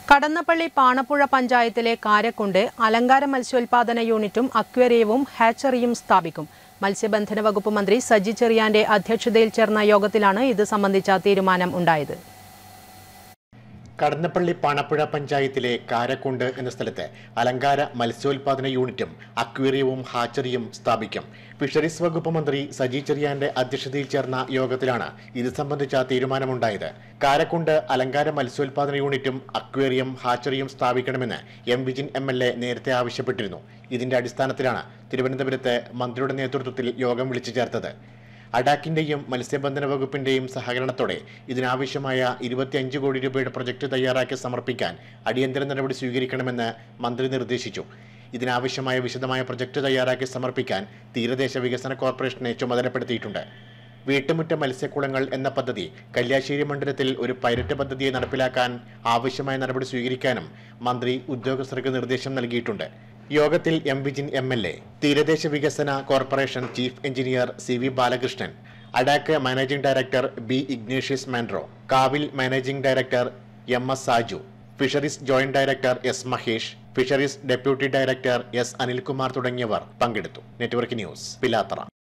കടന്നപ്പള്ളി പാണപ്പുഴ പഞ്ചായത്തിലെ കാരക്കുണ്ട് അലങ്കാര മത്സ്യോൽപാദന യൂണിറ്റും അക്വേറിയവും ഹാച്ചറിയും സ്ഥാപിക്കും മത്സ്യബന്ധന വകുപ്പ് മന്ത്രി സജി ചെറിയാന്റെ അധ്യക്ഷതയിൽ ചേർന്ന യോഗത്തിലാണ് ഇത് സംബന്ധിച്ച തീരുമാനം ഉണ്ടായത് കടന്നപ്പള്ളി പാണപ്പുഴ പഞ്ചായത്തിലെ കാരക്കുണ്ട് എന്ന സ്ഥലത്ത് അലങ്കാര മത്സ്യോൽപാദന യൂണിറ്റും അക്വേറിയവും ഹാച്ചറിയും സ്ഥാപിക്കും ഫിഷറീസ് വകുപ്പ് മന്ത്രി സജി ചെറിയാന്റെ അധ്യക്ഷതയിൽ ചേർന്ന യോഗത്തിലാണ് ഇത് സംബന്ധിച്ച തീരുമാനമുണ്ടായത് കാരക്കുണ്ട് അലങ്കാര മത്സ്യോൽപാദന യൂണിറ്റും അക്വേറിയം ഹാച്ചറിയും സ്ഥാപിക്കണമെന്ന് M Vijin M L A നേരത്തെ ആവശ്യപ്പെട്ടിരുന്നു ഇതിന്റെ അടിസ്ഥാനത്തിലാണ് തിരുവനന്തപുരത്ത് മന്ത്രിയുടെ നേതൃത്വത്തിൽ യോഗം വിളിച്ചു ചേർത്തത് അഡാക്കിന്റെയും മത്സ്യബന്ധന വകുപ്പിന്റെയും സഹകരണത്തോടെ ഇതിനാവശ്യമായ ഇരുപത്തിയഞ്ച് കോടി രൂപയുടെ പ്രൊജക്ട് തയ്യാറാക്കി സമർപ്പിക്കാൻ അടിയന്തര നടപടി സ്വീകരിക്കണമെന്ന് മന്ത്രി നിർദ്ദേശിച്ചു ഇതിനാവശ്യമായ വിശദമായ പ്രൊജക്ട് തയ്യാറാക്കി സമർപ്പിക്കാൻ തീരദേശ വികസന കോർപ്പറേഷനെ ചുമതലപ്പെടുത്തിയിട്ടുണ്ട് വീട്ടുമുറ്റ മത്സ്യക്കുളങ്ങൾ എന്ന പദ്ധതി കല്യാശ്ശേരി മണ്ഡലത്തിൽ ഒരു പൈലറ്റ് പദ്ധതിയെ നടപ്പിലാക്കാൻ ആവശ്യമായ നടപടി സ്വീകരിക്കാനും മന്ത്രി ഉദ്യോഗസ്ഥർക്ക് നിർദ്ദേശം നൽകിയിട്ടുണ്ട് യോഗത്തിൽ M Vijin M L A തീരദേശ വികസന corporation chief engineer C V Balakrishnan ADAK managing director B Ignatius മാൻഡ്രോ കാവിൽ managing director M S Saju fisheries joint director S Mahesh fisheries deputy director S Anilkumar തുടങ്ങിയവർ പങ്കെടുത്തു നെറ്റ്വർക്ക് ന്യൂസ് പിലാത്തറ